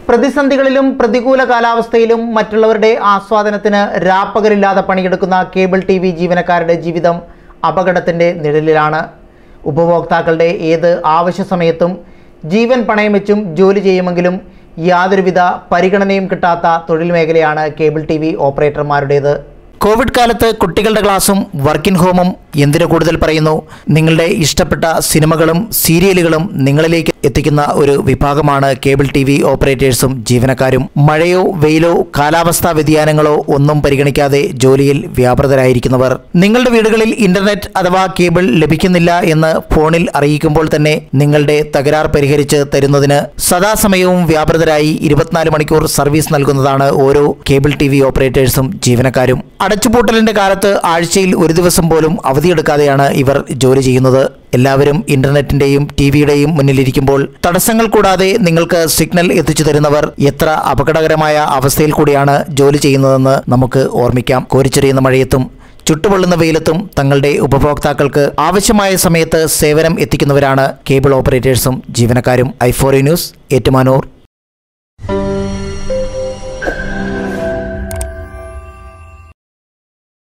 പ്രതിസന്ധികളിലും പ്രതികൂല കാലാവസ്ഥയിലും മറ്റുള്ളവരുടെ ആസ്വാദനത്തിന് രാപ്പകലില്ലാതെ പണിയെടുക്കുന്ന കേബിൾ ടി വി ജീവനക്കാരുടെ ജീവിതം അപകടത്തിൻ്റെ നിഴലിലാണ് ഉപഭോക്താക്കളുടെ ഏത് ആവശ്യ സമയത്തും ജീവൻ പണയം വെച്ചും ജോലി ചെയ്യുമെങ്കിലും യാതൊരുവിധ പരിഗണനയും കിട്ടാത്ത തൊഴിൽ മേഖലയാണ് കേബിൾ ടി വി ഓപ്പറേറ്റർമാരുടേത് കോവിഡ് കാലത്ത് കുട്ടികളുടെ ക്ലാസ്സും വർക്കിംഗ് ഹോമും എന്തിനു കൂടുതൽ പറയുന്നു നിങ്ങളുടെ ഇഷ്ടപ്പെട്ട സിനിമകളും സീരിയലുകളും നിങ്ങളിലേക്ക് എത്തിക്കുന്ന ഒരു വിഭാഗമാണ് കേബിൾ ടി വി ഓപ്പറേറ്റേഴ്സും ജീവനക്കാരും മഴയോ വെയിലോ കാലാവസ്ഥാ വ്യതിയാനങ്ങളോ ഒന്നും പരിഗണിക്കാതെ ജോലിയിൽ വ്യാപൃതരായിരിക്കുന്നവർ നിങ്ങളുടെ വീടുകളിൽ ഇന്റർനെറ്റ് അഥവാ കേബിൾ ലഭിക്കുന്നില്ല എന്ന് ഫോണിൽ അറിയിക്കുമ്പോൾ തന്നെ നിങ്ങളുടെ തകരാർ പരിഹരിച്ച് തരുന്നതിന് സദാസമയവും വ്യാപൃതരായി ഇരുപത്തിനാല് മണിക്കൂർ സർവീസ് നൽകുന്നതാണ് ഓരോ കേബിൾ ടി വി ഓപ്പറേറ്റേഴ്സും ജീവനക്കാരും അടച്ചുപൂട്ടലിന്റെ കാലത്ത് ആഴ്ചയിൽ ഒരു ദിവസം പോലും അവധിയെടുക്കാതെയാണ് ഇവർ ജോലി ചെയ്യുന്നത് എല്ലാവരും ഇന്റർനെറ്റിന്റെയും ടി വിയുടെയും മുന്നിലിരിക്കുമ്പോൾ തടസ്സങ്ങൾ കൂടാതെ നിങ്ങൾക്ക് സിഗ്നൽ എത്തിച്ചു തരുന്നവർ എത്ര അപകടകരമായ അവസ്ഥയിൽ കൂടിയാണ് ജോലി ചെയ്യുന്നതെന്ന് നമുക്ക് ഓർമ്മിക്കാം കോരിച്ചെറിയുന്ന മഴയത്തും ചുട്ടുപൊള്ളുന്ന വെയിലത്തും തങ്ങളുടെ ഉപഭോക്താക്കൾക്ക് ആവശ്യമായ സമയത്ത് സേവനം എത്തിക്കുന്നവരാണ് കേബിൾ ഓപ്പറേറ്റേഴ്സും ജീവനക്കാരും ഐഫോറി ന്യൂസ് ഏറ്റുമാനൂർ